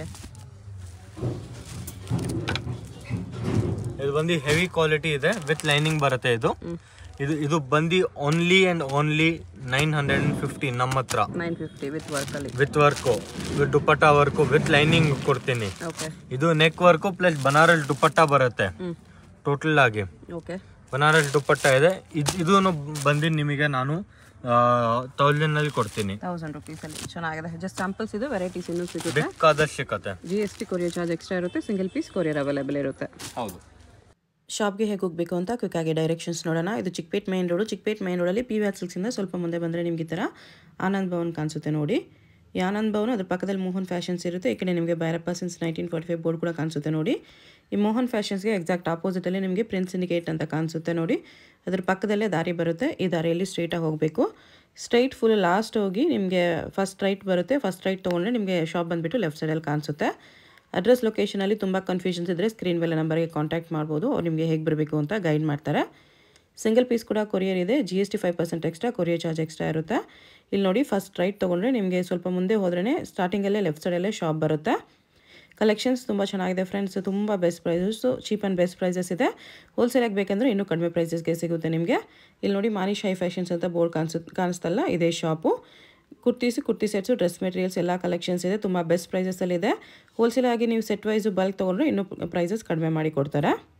ಇದು ಬಂದು ಹೆವಿ ಕ್ವಾಲಿಟಿ ಇದೆ ವಿತ್ ಲೈನಿಂಗ್ ಬರುತ್ತೆ ಇದು ಇದು ಇದು ಬಂದು only and only nine hundred and fifty ನಮ್ಮ ಹತ್ರ ನೈನ್ ಫಿಫ್ಟಿ ವಿತ್ ವರ್ಕಲ್ಲಿ with work with dupatta work with lining ಕೊಡ್ತೀನಿ ಓಕೆ ಇದು neck work plus Banaras dupatta ಬರುತ್ತೆ ಹ್ಞೂ ಟೋಟಲ್ ಆಗಿ ಓಕೆ ಬನಾರಸ್ ದುಪಟ್ಟ ಇದೆ ಇದು ಇದೂ ಬಂದು ನಿಮಗೆ ನಾನು ತೌಸಂಡ್ನಲ್ಲಿ ಕೊಡ್ತೀನಿ ತೌಸಂಡ್ ರುಪೀಸಲ್ಲಿ ಚೆನ್ನಾಗಿದೆ ಜಸ್ಟ್ ಸ್ಯಾಂಪಲ್ಸ್ ಇದು ವೆರೈಟೀಸ್ ಇನ್ನೂ ಸಿಗುತ್ತೆ ಬೇಕಾದಷ್ಟು ಸಿಕ್ಕತ್ತೆ G S T courier charge extra ಇರುತ್ತೆ ಸಿಂಗಲ್ ಪೀಸ್ ಕೊರಿಯರ್ ಅವೈಲೇಬಲ್ ಇರುತ್ತೆ ಹೌದು ಶಾಪ್ಗೆ ಹೇಗೆ ಹೋಗಬೇಕು ಅಂತ ಕ್ವಿಕ್ಕಾಗಿ ಡೈರೆಕ್ಷನ್ಸ್ ನೋಡೋಣ ಇದು Chickpet main road Chickpet main ರೋಡಲ್ಲಿ ಪಿ ವ್ಯಾಕ್ ಸಿಲ್ಕ್ಸಿಂದ ಸ್ವಲ್ಪ ಮುಂದೆ ಬಂದರೆ ನಿಮಗೆ ಈ ಥರ ಆನಂದ್ ಭವನ್ ಕಾಣಿಸುತ್ತೆ ನೋಡಿ ಈ ಆನಂದ್ ಭವನ್ ಅದ್ರ ಪಕ್ಕದಲ್ಲಿ ಮೋಹನ್ ಫ್ಯಾಷನ್ಸ್ ಇರುತ್ತೆ ಈ ಕಡೆ ನಿಮಗೆ Bhairappa since nineteen forty five board ಕೂಡ ಕಾಣಿಸುತ್ತೆ ನೋಡಿ ಈ ಮೋಹನ್ ಫ್ಯಾಷನ್ಸ್ಗೆ ಎಕ್ಸಾಕ್ಟ್ ಆಪೋಸಿಟಲ್ಲಿ ನಿಮಗೆ ಪ್ರಿನ್ಸ್ ಇಂಡಿಕೇಟ್ ಅಂತ ಕಾಣಿಸುತ್ತೆ ನೋಡಿ ಅದ್ರ ಪಕ್ಕದಲ್ಲೇ ದಾರಿ ಬರುತ್ತೆ ಈ ದಾರಿಯಲ್ಲಿ ಸ್ಟ್ರೈಟಾಗಿ ಹೋಗಬೇಕು ಸ್ಟ್ರೈಟ್ ಫುಲ್ ಲಾಸ್ಟ್ ಹೋಗಿ ನಿಮಗೆ ಫಸ್ಟ್ ರೈಟ್ ಬರುತ್ತೆ ಫಸ್ಟ್ ರೈಟ್ ತೊಗೊಂಡ್ರೆ ನಿಮಗೆ ಶಾಪ್ ಬಂದುಬಿಟ್ಟು ಲೆಫ್ಟ್ ಸೈಡಲ್ಲಿ ಕಾಣಿಸುತ್ತೆ ಅಡ್ರೆಸ್ ಲೊಕೇಶನಲ್ಲಿ ತುಂಬ ಕನ್ಫ್ಯೂಷನ್ಸ್ ಇದ್ದರೆ ಸ್ಕ್ರೀನ್ ಮೇಲೆ ನಂಬರ್ಗೆ ಕಾಂಟ್ಯಾಕ್ಟ್ ಮಾಡ್ಬೋದು ಅವ್ರು ನಿಮಗೆ ಹೇಗೆ ಬರಬೇಕು ಅಂತ ಗೈಡ್ ಮಾಡ್ತಾರೆ ಸಿಂಗಲ್ ಪೀಸ್ ಕೂಡ ಕೊರಿಯರ್ ಇದೆ G S T five percent extra courier charge extra ಇರುತ್ತೆ ಇಲ್ಲಿ ನೋಡಿ ಫಸ್ಟ್ ರೈಟ್ ತೊಗೊಂಡ್ರೆ ನಿಮಗೆ ಸ್ವಲ್ಪ ಮುಂದೆ ಹೋದ್ರೇ ಸ್ಟಾರ್ಟಿಂಗಲ್ಲೇ ಲೆಫ್ಟ್ ಸೈಡಲ್ಲೇ ಶಾಪ್ ಬರುತ್ತೆ ಕಲೆಕ್ಷನ್ಸ್ ತುಂಬ ಚೆನ್ನಾಗಿದೆ ಫ್ರೆಂಡ್ಸ್ ತುಂಬ best prices cheap and best prices ಇದೆ ಹೋಲ್ಸೇಲಾಗಿ ಬೇಕಂದರೆ ಇನ್ನೂ ಕಡಿಮೆ ಪ್ರೈಸಸ್ಗೆ ಸಿಗುತ್ತೆ ನಿಮಗೆ ಇಲ್ಲಿ ನೋಡಿ ಮಾನಿಶ್ ಹೈ ಫ್ಯಾಷನ್ಸ್ ಅಂತ ಬೋರ್ಡ್ ಕಾಣಿಸು ಕಾಣಿಸ್ತಲ್ಲ ಇದೇ shop kurtis kurti sets dress materials ಎಲ್ಲ ಕಲೆಕ್ಷನ್ಸ್ ಇದೆ ತುಂಬ ಬೆಸ್ಟ್ ಪ್ರೈಸಸಲ್ಲಿದೆ ಹೋಲ್ಸೇಲಾಗಿ ನೀವು ಸೆಟ್ ವೈಸು ಬಲ್ಕ್ ತೊಗೊಂಡ್ರೆ ಇನ್ನೂ ಪ್ರೈಸಸ್ ಕಡಿಮೆ ಮಾಡಿ ಕೊಡ್ತಾರೆ